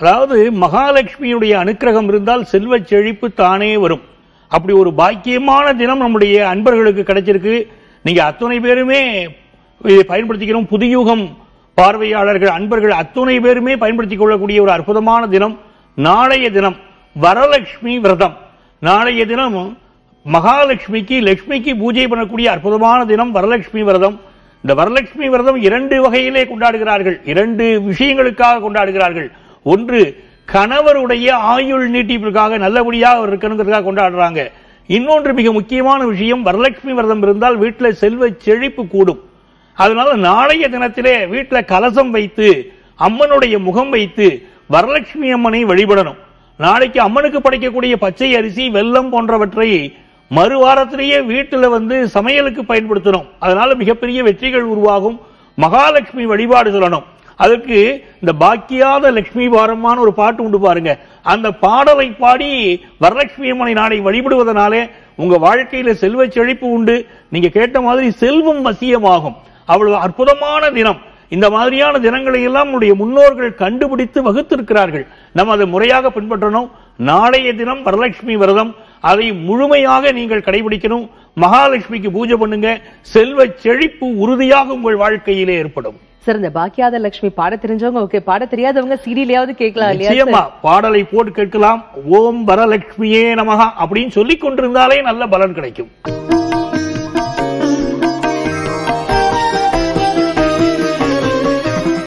அதாவது மகாலட்சுமியுடைய அனுக்கிரகம் இருந்தால் செல்வச் செழிப்பு தானே வரும் அப்படி ஒரு பாக்கியமான தினம் நம்முடைய அன்பர்களுக்கு கிடைச்சிருக்கு நீங்க அத்துணை பேருமே இதை பயன்படுத்திக்கிறோம் புதியுகம் பார்வையாளர்கள் அன்பர்கள் அத்துணை பேருமே பயன்படுத்திக் கொள்ளக்கூடிய ஒரு அற்புதமான தினம் நாளைய தினம் வரலட்சுமி விரதம் நாளைய தினம் மகாலட்சுமிக்கு லட்சுமிக்கு பூஜை பண்ணக்கூடிய அற்புதமான தினம் வரலட்சுமி விரதம் இந்த வரலட்சுமி விரதம் இரண்டு வகையிலே கொண்டாடுகிறார்கள் இரண்டு விஷயங்களுக்காக கொண்டாடுகிறார்கள் ஒன்று கணவருடைய ஆயுள் நீட்டிப்பிற்காக நல்லபடியாக அவர் இருக்கணுங்கிறதுக்காக கொண்டாடுறாங்க இன்னொன்று மிக முக்கியமான விஷயம் வரலட்சுமி விரதம் இருந்தால் வீட்டில் செல்வ செழிப்பு கூடும் அதனால நாளைய தினத்திலே வீட்டில் கலசம் வைத்து அம்மனுடைய முகம் வைத்து வரலட்சுமி அம்மனை வழிபடணும் நாளைக்கு அம்மனுக்கு படைக்கக்கூடிய பச்சை அரிசி வெல்லம் போன்றவற்றை மறுவாரத்திலேயே வீட்டுல வந்து சமையலுக்கு பயன்படுத்தணும் அதனால மிகப்பெரிய வெற்றிகள் உருவாகும் மகாலட்சுமி வழிபாடு சொல்லணும் அதற்கு இந்த பாக்கியாத லட்சுமி பாரமான ஒரு பாட்டு உண்டு பாருங்க அந்த பாடலை பாடி வரலட்சுமி அம்மனை நாளை வழிபடுவதனாலே உங்க வாழ்க்கையில செல்வ செழிப்பு உண்டு நீங்க கேட்ட மாதிரி செல்வம் வசியமாகும் அவ்வளவு அற்புதமான தினம் இந்த மாதிரியான தினங்களை எல்லாம் நம்முடைய முன்னோர்கள் கண்டுபிடித்து வகுத்திருக்கிறார்கள் நம்ம அதை முறையாக பின்பற்றணும் நாளைய தினம் வரலட்சுமி விரதம் அதை முழுமையாக நீங்கள் கடைபிடிக்கணும் மகாலட்சுமிக்கு பூஜை பண்ணுங்க செல்வ செழிப்பு உறுதியாக உங்கள் வாழ்க்கையிலே ஏற்படும் சார் இந்த பாக்கியாத லட்சுமி பாட தெரிஞ்சவங்க ஓகே பாட தெரியாதவங்க சீரியலையாவது கேட்கலாம் இல்லையா நிச்சயமா பாடலை போட்டு கேட்கலாம் ஓம் வரலட்சுமியே நமகா அப்படின்னு சொல்லிக் கொண்டிருந்தாலே நல்ல பலன் கிடைக்கும்